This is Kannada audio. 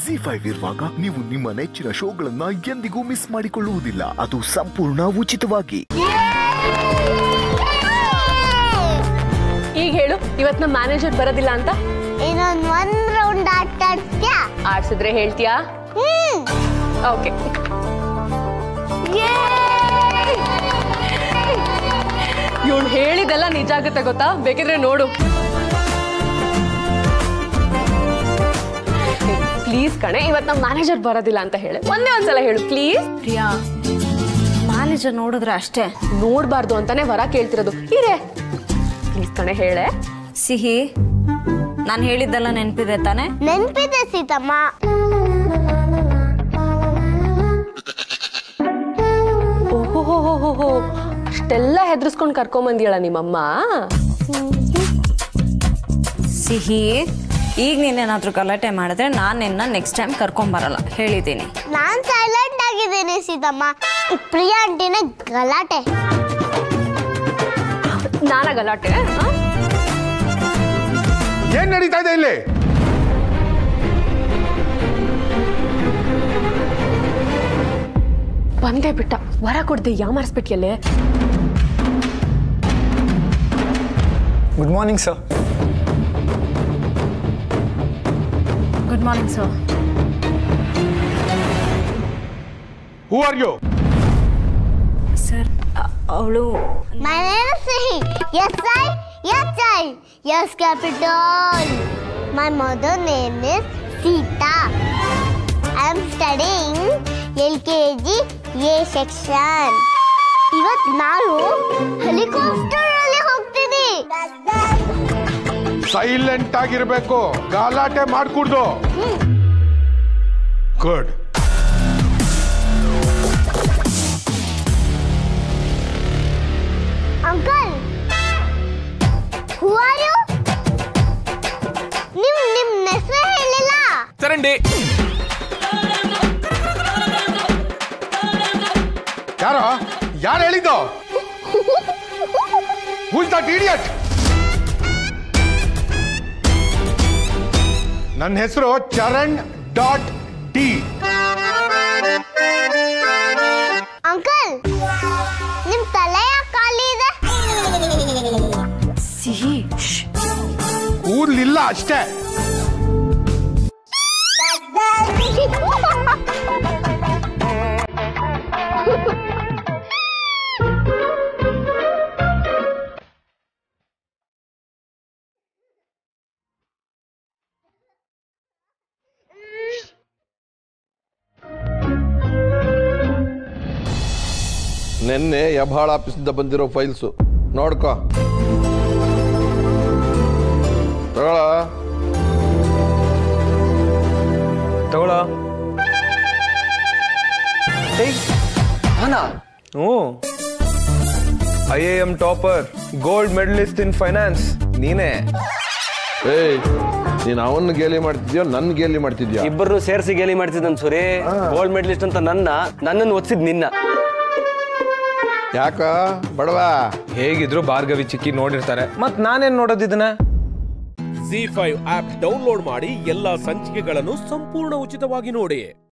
ಜಿ ಫೈವ್ ಇರುವಾಗ ನೀವು ನಿಮ್ಮ ನೆಚ್ಚಿನ ಶೋಗಳನ್ನ ಎಂದಿಗೂ ಮಿಸ್ ಮಾಡಿಕೊಳ್ಳುವುದಿಲ್ಲ ಅದು ಸಂಪೂರ್ಣ ಉಚಿತವಾಗಿ ಈಗ ಹೇಳು ಇವತ್ ನಮ್ಮ ಮ್ಯಾನೇಜರ್ ಬರೋದಿಲ್ಲ ಅಂತ ಇನ್ನೊಂದ್ ಒಂದ್ ರೌಂಡ್ ಆಟ ಆಡ್ತ್ಯಾ ಆಡ್ಸಿದ್ರೆ ಹೇಳ್ತೀಯಾ ಹ್ಮ್ ಓಕೆ ಇವಳು ಹೇಳಿದೆಲ್ಲ ನಿಜ ಆಗುತ್ತೆ ಗೊತ್ತಾ ಬೇಕಿದ್ರೆ ನೋಡು ಪ್ಲೀಸ್ ಕಣೆ ಇವತ್ತು ನಮ್ಮ ಮ್ಯಾನೇಜರ್ ಬರೋದಿಲ್ಲ ಅಂತ ಹೇಳಿ ಒಂದೇ ಒಂದ್ಸಲ ಹೇಳು ಪ್ಲೀಸ್ ಪ್ರಿಯಾ ಮ್ಯಾನೇಜರ್ ನೋಡಿದ್ರೆ ಅಷ್ಟೇ ನೋಡ್ಬಾರ್ದು ಅಂತಾನೆ ವರ ಕೇಳ್ತಿರೋದು ಇರೇ ಪ್ಲೀಸ್ ಕಣೆ ಹೇಳೆ ಸಿಹಿ ನಾನು ಹೇಳಿದ್ದೆಲ್ಲ ನೆನಪಿದೆ ತಾನೆ ನೆನ್ಪಿದೆ ಸೀತಮ್ಮ ಓಹೋ ಅಷ್ಟೆಲ್ಲ ಹೆದರ್ಸ್ಕೊಂಡು ಕರ್ಕೊಂಬಂದಿಯಳ ನಿಮ್ಮಮ್ಮ ಸಿಹಿ ಈಗ ನೀನೇನಾದ್ರೂ ಗಲಾಟೆ ಮಾಡಿದ್ರೆ ನಾನು ನಿನ್ನ ನೆಕ್ಸ್ಟ್ ಟೈಮ್ ಕರ್ಕೊಂಬರಲ್ಲ ಹೇಳಿದ್ದೀನಿ ನಾನ್ ಸೈಲೆಂಟ್ ಆಗಿದ್ದೀನಿ ಸೀತಮ್ಮ ಈ ಪ್ರಿಯಾ ಆಂಟಿನ ಗಲಾಟೆ ನಾನ ಗಲಾಟೆ ಆ? ಏನ್ ನಡೀತಾ ಇದೆ ಇಲ್ಲಿ ಬಂದೇ ಬಿಟ್ಟ ವರ ಕೊಡ್ದೆ ಯಾಮಾರಿಸ್ಬಿಟ್ಟಿಯಲ್ಲೇ good morning sir good morning sir who are you sir ಅವಳು My name is Sihi. Yes, I. Yes, I. Yes, capital. My mother name is Sita. I am studying LKG A section. ಇವತ್ ನಾನು ಹೆಲಿಕಾಪ್ಟರ್ ಅಲ್ಲಿ ಹೋಗ್ತೀನಿ ಸೈಲೆಂಟ್ ಆಗಿರ್ಬೇಕು ಗಲಾಟೆ ಮಾಡ್ಕೂಡ್ದು good uncle who are you ನಿಮ್ ನಿಮ್ ಹೆಸರು ಹೇಳಿಲ್ಲ ಚರಂಡಿ ಯಾರೋ ಯಾರು ಹೇಳಿದ್ದು ಹೂಸ್ ದಟ್ ಇಡಿಯಟ್ ನನ್ನ ಹೆಸರು ಚರಣ್ ಡಾಟ್ ಡಿ ಅಂಕಲ್ ನಿಮ್ ತಲೆ ಯಾಕೆ ಖಾಲಿ ಇದೆ ಸಿಹಿ ಕೂದ್ಲಿಲ್ಲ ಅಷ್ಟೇ ನಿನ್ನೆ ಯಬಾಳ ಆಫೀಸಿಂದ ಬಂದಿರೋ ಫೈಲ್ಸು ನೋಡ್ಕೋ ತಗೊಳ ತಗೊಳ ಹ್ಞೂ I am topper gold medalist in finance ನೀನೇ ಏಯ್ ನೀನು ಅವನ್ನ ಗೇಲಿ ಮಾಡ್ತಿದ್ಯೋ ನನ್ನ ಗೇಲಿ ಮಾಡ್ತಿದ್ಯಾ ಇಬ್ಬರು ಸೇರಿಸಿ ಗೇಲಿ ಮಾಡ್ತಿದ್ದಂತ ಸುರಿ ಗೋಲ್ಡ್ ಮೆಡಲಿಸ್ಟ್ ಅಂತ ನನ್ನ ನನ್ನನ್ನು ಒತ್ಸಿದ್ ನಿನ್ನ ಯಾಕ ಬಡವಾ ಹೇಗಿದ್ರು ಭಾರ್ಗವಿ ಚಿಕ್ಕಿ ನೋಡಿರ್ತಾರೆ ಮತ್ ನಾನೇನ್ ನೋಡೋದು ಇದನ್ನ ಜಿ ಫೈವ್ ಆಪ್ ಡೌನ್ಲೋಡ್ ಮಾಡಿ ಎಲ್ಲಾ ಸಂಚಿಕೆಗಳನ್ನು ಸಂಪೂರ್ಣ ಉಚಿತವಾಗಿ ನೋಡಿ